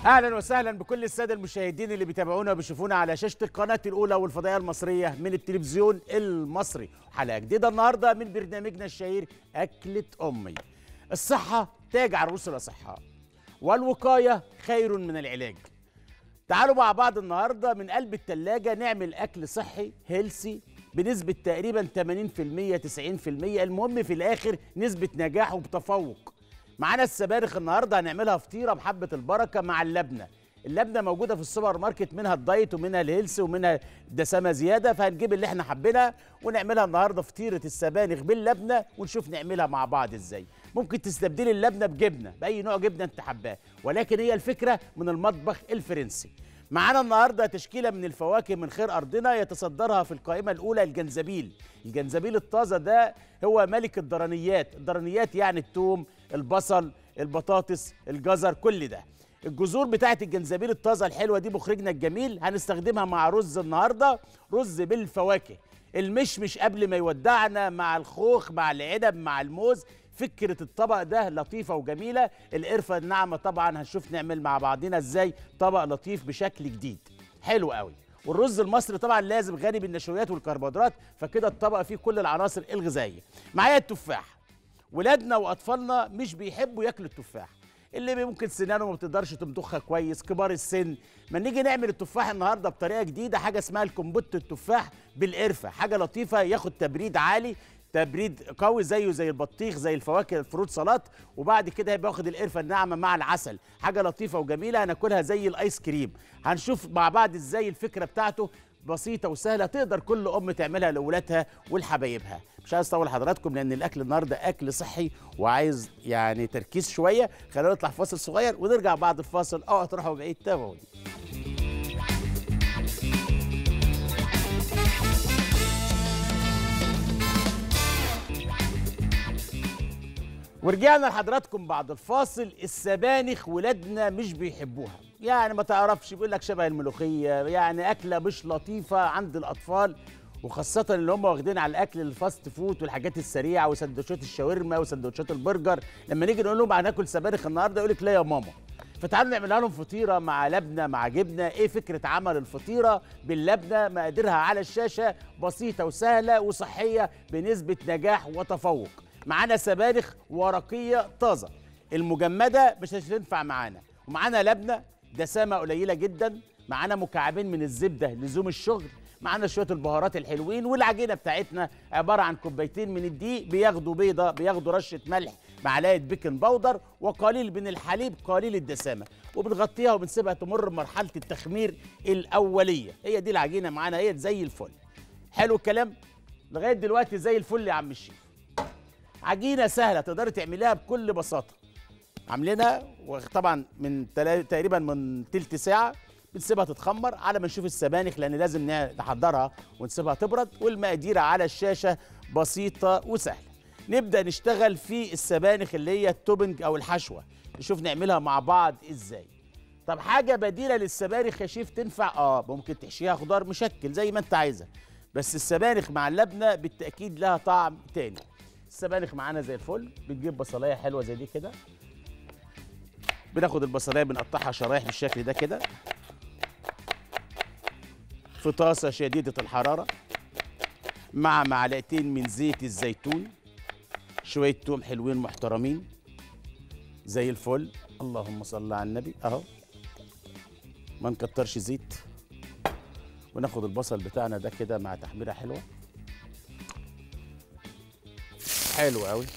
اهلا وسهلا بكل الساده المشاهدين اللي بيتابعونا وبيشوفونا على شاشه القناه الاولى والفضائيه المصريه من التلفزيون المصري حلقه جديده النهارده من برنامجنا الشهير اكله امي الصحه تاج عروس الاصحاء والوقايه خير من العلاج تعالوا مع بعض النهارده من قلب التلاجة نعمل اكل صحي هيلسي بنسبة تقريبا 80% 90% المهم في الاخر نسبة نجاح وبتفوق معانا السبانخ النهارده هنعملها فطيره بحبه البركه مع اللبنه اللبنه موجوده في السوبر ماركت منها الدايت ومنها الهيلث ومنها دسامه زياده فهنجيب اللي احنا حابينها ونعملها النهارده فطيره السبانخ باللبنه ونشوف نعملها مع بعض ازاي ممكن تستبدلي اللبنه بجبنه باي نوع جبنه انت حباه ولكن هي الفكره من المطبخ الفرنسي معانا النهارده تشكيله من الفواكه من خير ارضنا يتصدرها في القائمه الاولى الجنزبيل الجنزبيل الطازه ده هو ملك الضرنيات الضرنيات يعني الثوم البصل البطاطس الجزر كل ده الجذور بتاعت الجنزبيل الطازه الحلوه دي مخرجنا الجميل هنستخدمها مع رز النهارده رز بالفواكه المشمش قبل ما يودعنا مع الخوخ مع العنب مع الموز فكرة الطبق ده لطيفة وجميلة القرفة الناعمة طبعا هنشوف نعمل مع بعضنا ازاي طبق لطيف بشكل جديد حلو قوي والرز المصري طبعا لازم غني بالنشويات والكربوهيدرات فكده الطبق فيه كل العناصر الغذائية معايا التفاح ولادنا واطفالنا مش بيحبوا ياكلوا التفاح اللي ممكن سنانه ما بتقدرش تمضخها كويس كبار السن ما نيجي نعمل التفاح النهارده بطريقه جديده حاجه اسمها الكمبوت التفاح بالقرفه حاجه لطيفه ياخد تبريد عالي تبريد قوي زيه زي البطيخ زي الفواكه الفروت سلطات وبعد كده هيبقى واخد القرفه الناعمه مع العسل حاجه لطيفه وجميله هناكلها زي الايس كريم هنشوف مع بعض ازاي الفكره بتاعته بسيطه وسهله تقدر كل ام تعملها لاولادها ولحبايبها مش عايز اطول حضراتكم لان الاكل النهارده اكل صحي وعايز يعني تركيز شويه خلينا نطلع فاصل صغير ونرجع بعد الفاصل اوعوا تروحوا بعيد تابعوني ورجعنا لحضراتكم بعد الفاصل السبانخ ولادنا مش بيحبوها يعني ما تعرفش بيقول لك شبه الملوخيه يعني اكله مش لطيفه عند الاطفال وخاصة اللي هم واخدين على الاكل الفاست فود والحاجات السريعة وسندوتشات الشاورما وسندوتشات البرجر لما نيجي نقول لهم هناكل سبانخ النهارده يقول لك لا يا ماما فتعالوا نعملها لهم فطيرة مع لبنة مع جبنة ايه فكرة عمل الفطيرة باللبنة مقاديرها على الشاشة بسيطة وسهلة وصحية بنسبة نجاح وتفوق معانا سبانخ ورقية طازة المجمدة مش هتنفع معانا ومعانا لبنة دسامة قليلة جدا معانا مكعبين من الزبدة لزوم الشغل معانا شويه البهارات الحلوين والعجينه بتاعتنا عباره عن كوبايتين من الدقيق بياخدوا بيضه بياخدوا رشه ملح معلقه بيكنج باودر وقليل من الحليب قليل الدسامه وبنغطيها وبنسيبها تمر بمرحله التخمير الاوليه هي دي العجينه معانا هي زي الفل حلو الكلام لغايه دلوقتي زي الفل يا عم الشيف عجينه سهله تقدري تعمليها بكل بساطه عاملينها وطبعا من تقريبا من تلت ساعه بنسيبها تتخمر على ما نشوف السبانخ لان لازم نحضرها ونسيبها تبرد والمقادير على الشاشه بسيطه وسهله نبدا نشتغل في السبانخ اللي هي التوبنج او الحشوه نشوف نعملها مع بعض ازاي طب حاجه بديله للسبانخ يا شيف تنفع اه ممكن تحشيها خضار مشكل زي ما انت عايزه بس السبانخ مع اللبنه بالتاكيد لها طعم تاني السبانخ معانا زي الفل بنجيب بصلايه حلوه زي دي كده بناخد البصلايه بنقطعها شرايح بالشكل ده كده في طاسة شديدة الحرارة مع معلقتين من زيت الزيتون شوية توم حلوين محترمين زي الفل اللهم صل على النبي اهو ما نكترش زيت وناخد البصل بتاعنا ده كده مع تحميرة حلوة حلو قوي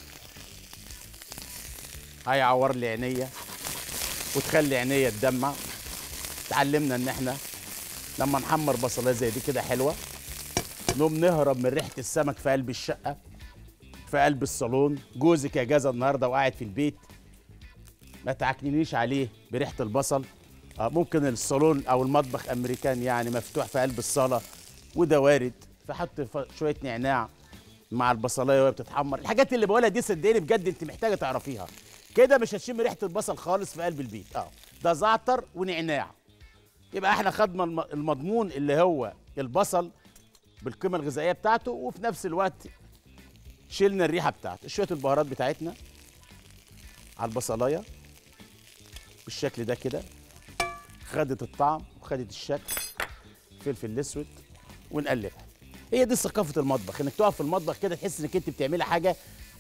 هيعور لي عينيا وتخلي عينيا تدمع اتعلمنا ان احنا لما نحمر بصلايه زي دي كده حلوه نقوم نهرب من ريحه السمك في قلب الشقه في قلب الصالون جوزك يا جازة النهارده وقاعد في البيت ما تعكننيش عليه بريحه البصل آه ممكن الصالون او المطبخ امريكان يعني مفتوح في قلب الصاله وده وارد فحط شويه نعناع مع البصلايه وهي بتتحمر الحاجات اللي بقولها دي صدقني بجد انت محتاجه تعرفيها كده مش هتشم ريحه البصل خالص في قلب البيت اه ده زعتر ونعناع يبقى احنا خدنا المضمون اللي هو البصل بالقيمه الغذائيه بتاعته وفي نفس الوقت شيلنا الريحه بتاعته شويه البهارات بتاعتنا على البصلايه بالشكل ده كده خدت الطعم وخدت الشكل فلفل الاسود ونقلبها هي دي ثقافه المطبخ انك تقف في المطبخ كده تحس انك انت بتعملي حاجه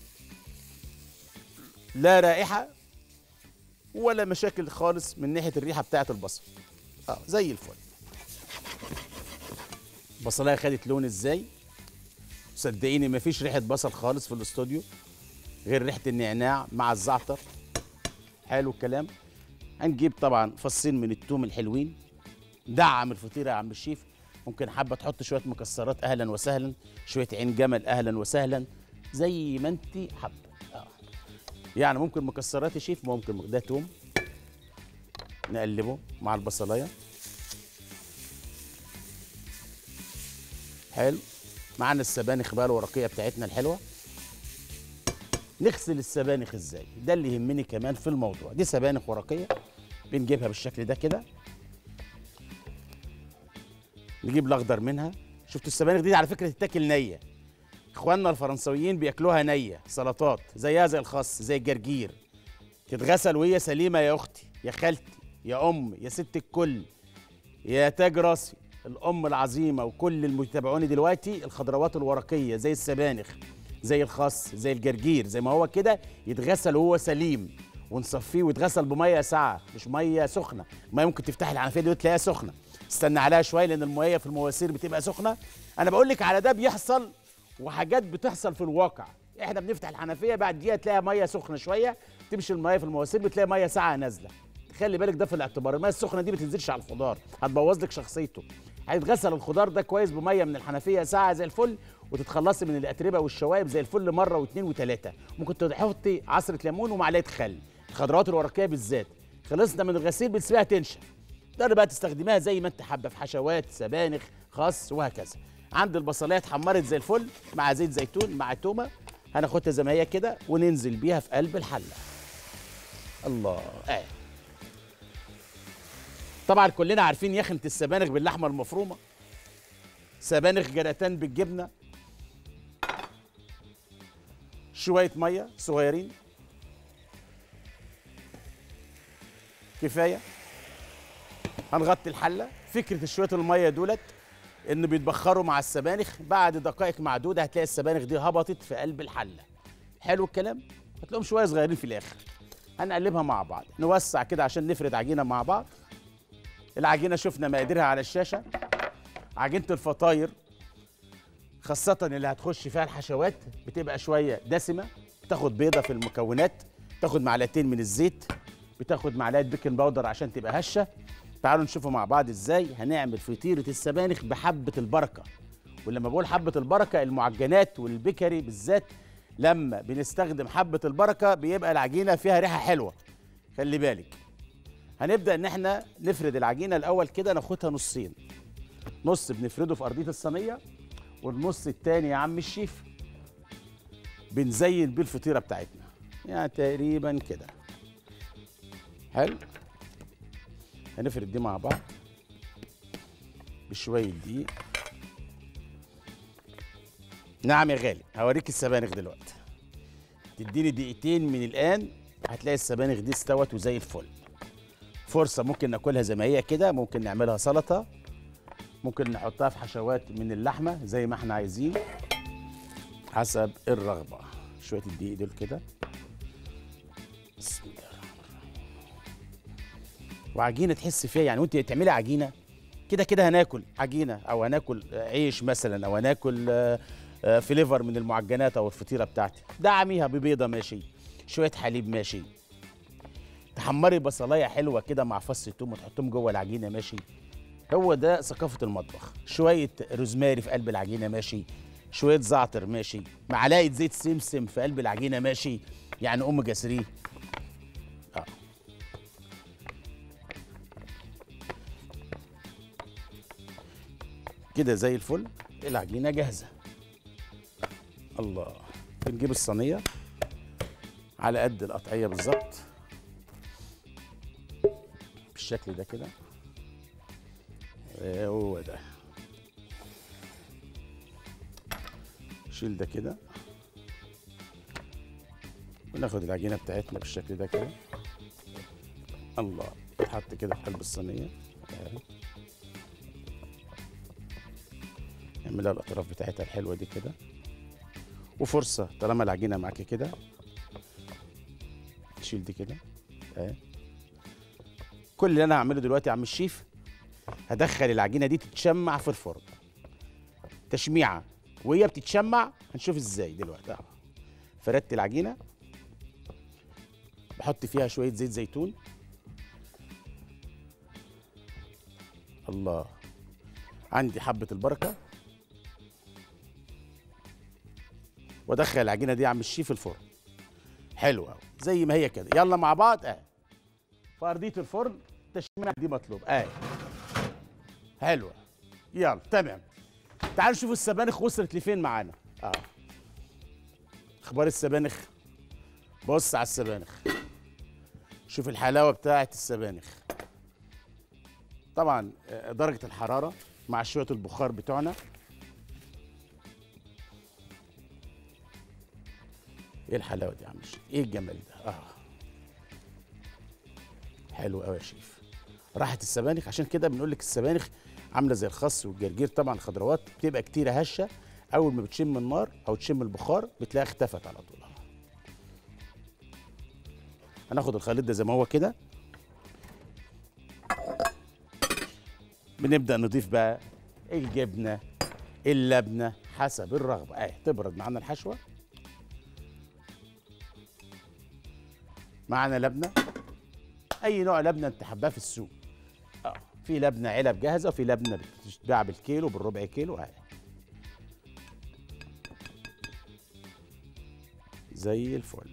لا رائحه ولا مشاكل خالص من ناحيه الريحه بتاعه البصل اه زي الفل البصلايه خدت لون ازاي صدقيني مفيش ريحه بصل خالص في الاستوديو غير ريحه النعناع مع الزعتر حلو الكلام هنجيب طبعا فصين من التوم الحلوين دعم الفطيره يا عم الشيف ممكن حابه تحط شويه مكسرات اهلا وسهلا شويه عين جمل اهلا وسهلا زي ما انت حابه آه. يعني ممكن مكسرات يا شيف ممكن ده توم نقلبه مع البصلايه حلو معانا السبانخ بقى الورقيه بتاعتنا الحلوه نغسل السبانخ ازاي ده اللي يهمني كمان في الموضوع دي سبانخ ورقيه بنجيبها بالشكل ده كده نجيب الاخضر منها شفتوا السبانخ دي على فكره تتاكل نيه اخواننا الفرنسويين بياكلوها نيه سلطات زيها زي الخس زي الجرجير تتغسل وهي سليمه يا اختي يا خالتي يا ام يا ست الكل يا تاج راسي الام العظيمه وكل المتابعوني دلوقتي الخضروات الورقيه زي السبانخ زي الخس زي الجرجير زي ما هو كده يتغسل وهو سليم ونصفيه ويتغسل بميه ساقعه مش ميه سخنه الميه ممكن تفتح الحنفيه دي وتلاقيها سخنه استنى عليها شويه لان الميه في المواسير بتبقى سخنه انا بقول لك على ده بيحصل وحاجات بتحصل في الواقع احنا بنفتح الحنفيه بعد دقيقه تلاقي ميه سخنه شويه تمشي الميه في المواسير بتلاقي ميه ساقعه نازله خلي بالك ده في الاعتبار الميه السخنه دي ما تنزلش على الخضار هتبوظ لك شخصيته هيتغسل الخضار ده كويس بميه من الحنفيه ساعه زي الفل وتتخلصي من الاتربه والشوائب زي الفل مره واثنين وثلاثه ممكن تحطي عصره ليمون ومعلقه خل الخضروات الورقيه بالذات خلصنا من الغسيل بتسيبها تنشف تقدر بقى تستخدميها زي ما انت حابه في حشوات سبانخ خس وهكذا عند البصلايه اتحمرت زي الفل مع زيت زيتون مع تومه هناخدها زي ما هي كده وننزل بيها في قلب الحله الله اه طبعا كلنا عارفين يخنة السبانخ باللحمه المفرومه سبانخ جراتان بالجبنه شويه ميه صغيرين كفايه هنغطي الحله فكره شويه الميه دولت ان بيتبخروا مع السبانخ بعد دقائق معدوده هتلاقي السبانخ دي هبطت في قلب الحله حلو الكلام هتلاقيهم شويه صغيرين في الاخر هنقلبها مع بعض نوسع كده عشان نفرد عجينه مع بعض العجينه شفنا مقاديرها على الشاشه عجينه الفطاير خاصة اللي هتخش فيها الحشوات بتبقى شوية دسمة بتاخد بيضة في المكونات تاخد معلقتين من الزيت بتاخد معلقة بيكنج باودر عشان تبقى هشة تعالوا نشوفوا مع بعض ازاي هنعمل فطيرة السبانخ بحبة البركة ولما بقول حبة البركة المعجنات والبيكري بالذات لما بنستخدم حبة البركة بيبقى العجينة فيها ريحة حلوة خلي بالك هنبدأ ان احنا نفرد العجينة الاول كده ناخدها نصين نص بنفرده في ارضية الصينية والنص التاني يا عم الشيف بنزين بيه الفطيرة بتاعتنا يعني تقريبا كده حلو هنفرد دي مع بعض بشوية دقيق نعم يا غالي هوريك السبانخ دلوقتي تديني دقيقتين من الآن هتلاقي السبانخ دي استوت وزي الفل فرصة ممكن ناكلها زي ما هي كده ممكن نعملها سلطة ممكن نحطها في حشوات من اللحمة زي ما احنا عايزين حسب الرغبة شوية الدقيق دول كده بسم الله الرحمن الرحيم وعجينة تحس فيها يعني وانت تعملي عجينة كده كده هناكل عجينة او هناكل عيش مثلا او هناكل آه، آه، فليفر من المعجنات او الفطيرة بتاعتي دعميها ببيضة ماشي شوية حليب ماشي تحمري بصلايه حلوه كده مع فص الثوم وتحطهم جوه العجينه ماشي هو ده ثقافه المطبخ شويه روزماري في قلب العجينه ماشي شويه زعتر ماشي معلقه زيت سمسم في قلب العجينه ماشي يعني اوميجا 3 اه كده زي الفل العجينه جاهزه الله بنجيب الصينيه على قد القطعيه بالظبط بالشكل ده كده آه، هو ده شيل ده كده وناخد العجينه بتاعتنا بالشكل ده كده الله تتحط كده في قلب الصينيه آه. نعملها الاطراف بتاعتها الحلوه دي كده وفرصه طالما العجينه معاكي كده تشيل دي كده آه. كل اللي انا هعمله دلوقتي يا عم الشيف هدخل العجينه دي تتشمع في الفرن تشميعه وهي بتتشمع هنشوف ازاي دلوقتي اه فردت العجينه بحط فيها شويه زيت زيتون الله عندي حبه البركه وادخل العجينه دي يا عم الشيف الفرن حلو قوي زي ما هي كده يلا مع بعض اه في ارضيه الفرن التشميع دي مطلوب اه حلوه يلا تمام تعالوا نشوف السبانخ وصلت لفين معانا اه اخبار السبانخ بص على السبانخ شوف الحلاوه بتاعه السبانخ طبعا آه، درجه الحراره مع شويه البخار بتوعنا ايه الحلاوه دي يا عم الشيف ايه الجمال ده اه حلو قوي يا شيف راحت السبانخ عشان كده بنقول لك السبانخ عامله زي الخس والجرجير طبعا الخضروات بتبقى كتيره هشه اول ما بتشم النار او تشم البخار بتلاقيها اختفت على طول آه. هناخد الخليط ده زي ما هو كده بنبدا نضيف بقى الجبنه اللبنه حسب الرغبه اهي تبرد معانا الحشوه معانا لبنه اي نوع لبنه انت حباه في السوق اه في لبنه علب جاهزه وفي لبنه بتتباع بالكيلو بالربع كيلو اهي زي الفل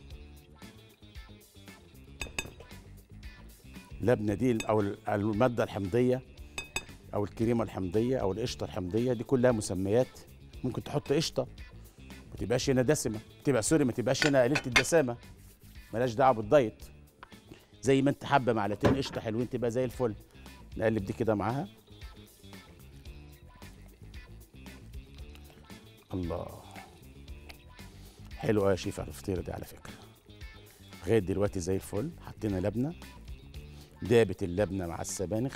اللبنه دي او الماده الحمضيه او الكريمه الحمضيه او القشطه الحمضيه دي كلها مسميات ممكن تحط قشطه ما تبقاش هنا دسمه تبقى سوري ما تبقاش هنا قليله الدسامه ملاش دعوه بالدايت زي ما انت حابه معلقتين قشطه حلوين تبقى زي الفل نقلب دي كده معاها الله حلوه يا شيف على الفطيره دي على فكره لغايه دلوقتي زي الفل حطينا لبنه دابت اللبنه مع السبانخ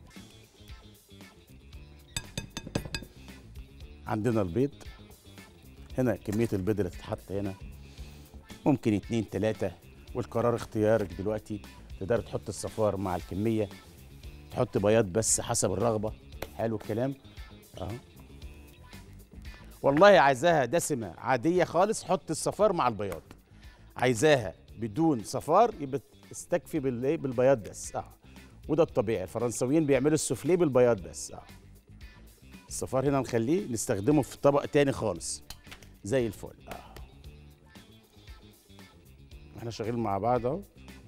عندنا البيض هنا كميه البيض اللي تتحط هنا ممكن اتنين تلاتة والقرار اختيارك دلوقتي تقدر تحط الصفار مع الكمية تحط بياض بس حسب الرغبة حلو الكلام اهو والله عايزاها دسمة عادية خالص حط الصفار مع البياض عايزاها بدون صفار يبقى استكفي بالايه بالبياض بس اه وده الطبيعي الفرنساويين بيعملوا السوفليه بالبياض بس اه الصفار هنا نخليه نستخدمه في طبق تاني خالص زي الفل اه احنا شغالين مع بعض اهو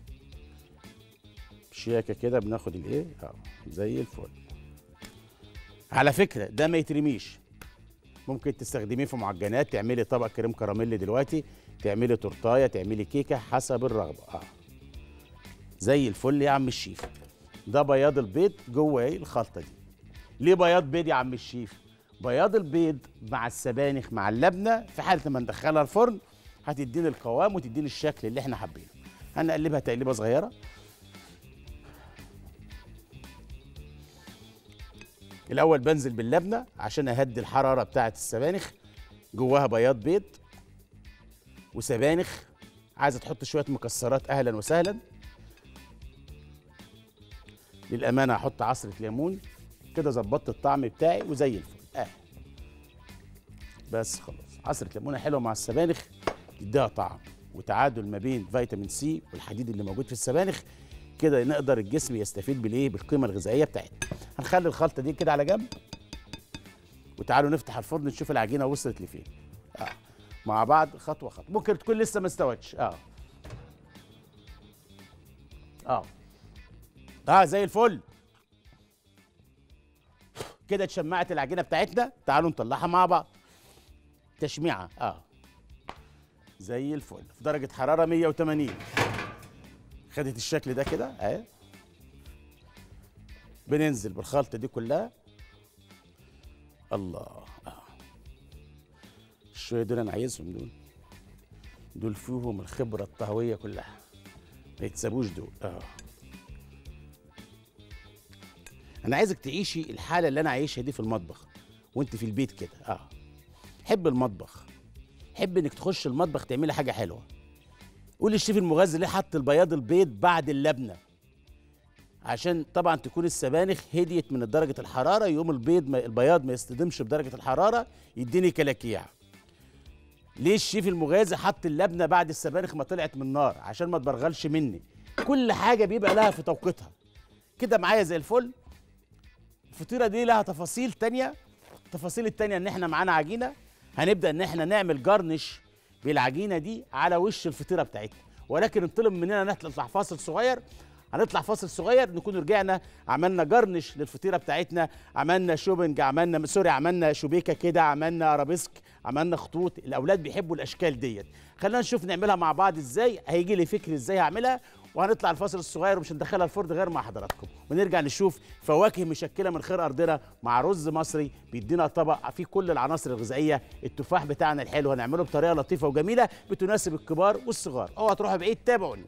شياكه كده بناخد الايه اه زي الفل على فكره ده ما يترميش ممكن تستخدميه في معجنات تعملي طبق كريم كراميل دلوقتي تعملي تورتايه تعملي كيكه حسب الرغبه اه زي الفل يا عم الشيف ده بياض البيض جوه ايه الخلطه دي ليه بياض بيض يا عم الشيف بياض البيض مع السبانخ مع اللبنه في حاله ما ندخلها الفرن هتديني القوام وتديني الشكل اللي احنا حابينه هنقلبها تقليبه صغيره الاول بنزل باللبنه عشان اهدي الحراره بتاعه السبانخ جواها بياض بيض وسبانخ عايزه تحط شويه مكسرات اهلا وسهلا للامانه هحط عصره ليمون كده ظبطت الطعم بتاعي وزي الفل اه بس خلاص عصره ليمونه حلوه مع السبانخ تديها طعم وتعادل ما بين فيتامين سي والحديد اللي موجود في السبانخ كده نقدر الجسم يستفيد بالايه بالقيمه الغذائيه بتاعتنا هنخلي الخلطه دي كده على جنب وتعالوا نفتح الفرن نشوف العجينه وصلت لفين اه مع بعض خطوه خطوه ممكن تكون لسه ما استوتش اه اه اه زي الفل كده اتشمعت العجينه بتاعتنا تعالوا نطلعها مع بعض تشميعه اه زي الفل في درجه حراره 180 خدت الشكل ده كده اهي بننزل بالخلطه دي كلها الله آه. الشويه دول انا عايزهم دول دول فيهم الخبره الطهويه كلها ما يتسابوش دول اه انا عايزك تعيشي الحاله اللي انا عايشها دي في المطبخ وانت في البيت كده اه حب المطبخ حب انك تخش المطبخ تعملي حاجه حلوه قول الشيف المغذي ليه حط البياض البيض بعد اللبنه عشان طبعا تكون السبانخ هديت من درجه الحراره يقوم البيض ما البياض ما يصطدمش بدرجه الحراره يديني كلاكيع ليه الشيف المغازي حط اللبنه بعد السبانخ ما طلعت من النار عشان ما تبرغلش مني كل حاجه بيبقى لها في توقيتها كده معايا زي الفل الفطيره دي لها تفاصيل تانية التفاصيل التانية ان احنا معانا عجينه هنبدا ان احنا نعمل جرنش بالعجينه دي على وش الفطيره بتاعتنا ولكن انطلب مننا نطلع فاصل صغير هنطلع فاصل صغير نكون رجعنا عملنا جرنش للفطيره بتاعتنا عملنا شوبنج عملنا سوري عملنا شوبيكه كده عملنا ارابيسك عملنا خطوط الاولاد بيحبوا الاشكال ديت خلينا نشوف نعملها مع بعض ازاي هيجي لي فكر ازاي هعملها وهنطلع الفاصل الصغير ومش هندخلها الفرن غير مع حضراتكم ونرجع نشوف فواكه مشكله من خير ارضنا مع رز مصري بيدينا طبق فيه كل العناصر الغذائيه التفاح بتاعنا الحلو هنعمله بطريقه لطيفه وجميله بتناسب الكبار والصغار اوعى تروحوا بعيد تابعوني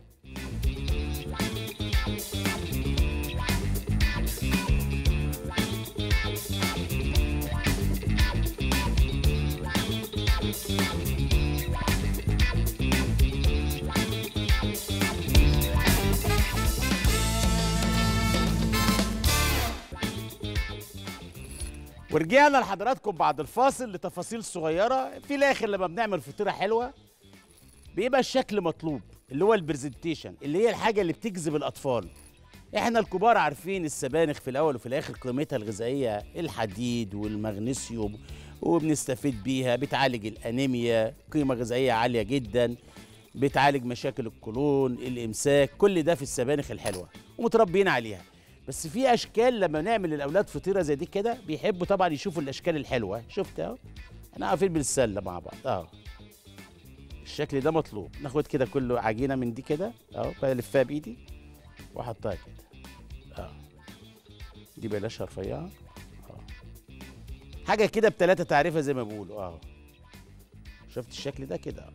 ورجعنا لحضراتكم بعد الفاصل لتفاصيل صغيره في الاخر لما بنعمل فطيره حلوه بيبقى الشكل مطلوب اللي هو البرزنتيشن اللي هي الحاجه اللي بتجذب الاطفال احنا الكبار عارفين السبانخ في الاول وفي الاخر قيمتها الغذائيه الحديد والمغنيسيوم وبنستفيد بيها بتعالج الانيميا قيمه غذائيه عاليه جدا بتعالج مشاكل القولون الامساك كل ده في السبانخ الحلوه ومتربيين عليها بس في اشكال لما نعمل للاولاد فطيره زي دي كده بيحبوا طبعا يشوفوا الاشكال الحلوه شفت اهو احنا عارفين بنتسلى مع بعض اه الشكل ده مطلوب ناخد كده كله عجينه من دي كده اهو بلفها بايدي واحطها كده اه دي بلاش رفيعه اه حاجه كده بتلاته تعريفه زي ما بيقولوا اه شفت الشكل ده كده اه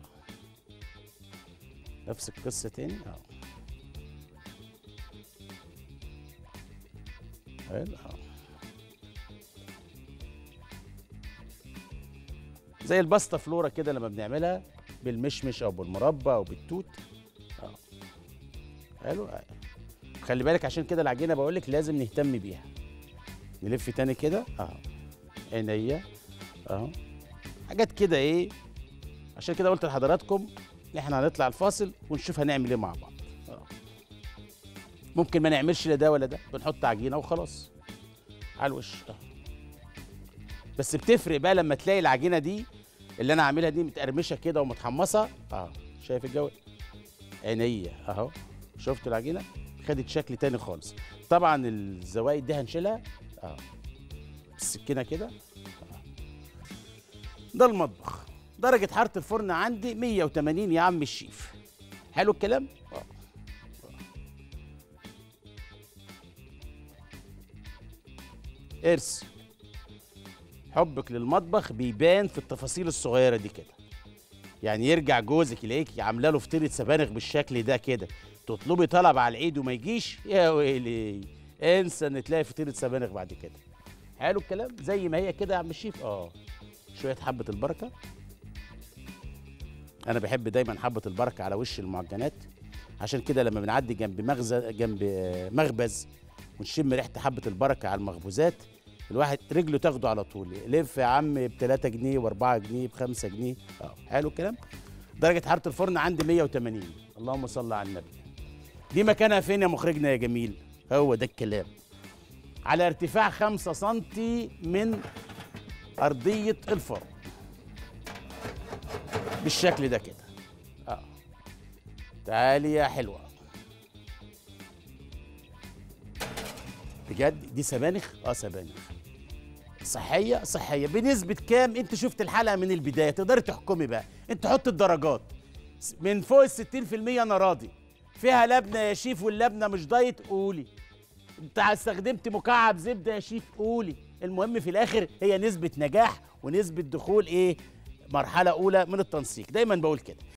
نفس القصه تاني اه حلو اه زي الباستا فلورا كده لما بنعملها بالمشمش او بالمربى او بالتوت اه حلو آه. خلي بالك عشان كده العجينه بقول لك لازم نهتم بيها نلف تاني كده اه عينيا اهو حاجات كده ايه عشان كده قلت لحضراتكم ان احنا هنطلع الفاصل ونشوف هنعمل ايه مع بعض آه. ممكن ما نعملش لا ده ولا ده بنحط عجينه وخلاص على الوش آه. بس بتفرق بقى لما تلاقي العجينه دي اللي انا عاملها دي متقرمشه كده ومتحمصه اه شايف الجو عينيا اهو شفتوا العجينه خدت شكل تاني خالص طبعا الزوايد دي هنشيلها اه بالسكينه كده آه. ده المطبخ درجه حراره الفرن عندي 180 يا عم الشيف حلو الكلام اه ارسم حبك للمطبخ بيبان في التفاصيل الصغيره دي كده يعني يرجع جوزك يلاقيك عامله له فطيره سبانخ بالشكل ده كده تطلبي طلب على العيد وما يجيش يا ويلي انسى ان تلاقي فطيره سبانخ بعد كده حلو الكلام زي ما هي كده يا عم الشيف اه شويه حبه البركه انا بحب دايما حبه البركه على وش المعجنات عشان كده لما بنعدي جنب مخزن جنب مخبز ونشم ريحه حبه البركه على المخبوزات الواحد رجله تاخده على طول لف يا عم ب 3 جنيه و4 جنيه ب 5 جنيه اه حلو الكلام درجه حراره الفرن عندي 180 اللهم صل على النبي دي مكانها فين يا مخرجنا يا جميل هو ده الكلام على ارتفاع 5 سم من ارضيه الفرن بالشكل ده كده اه تعالي يا حلوه بجد دي سبانخ اه سبانخ صحيه صحيه بنسبه كام انت شفت الحلقه من البدايه تقدري تحكمي بقى انت حط الدرجات من فوق ال 60% انا راضي فيها لبنه يا شيف واللبنه مش دايت قولي انت استخدمت مكعب زبده يا شيف قولي المهم في الاخر هي نسبه نجاح ونسبه دخول ايه مرحله اولى من التنسيق دايما بقول كده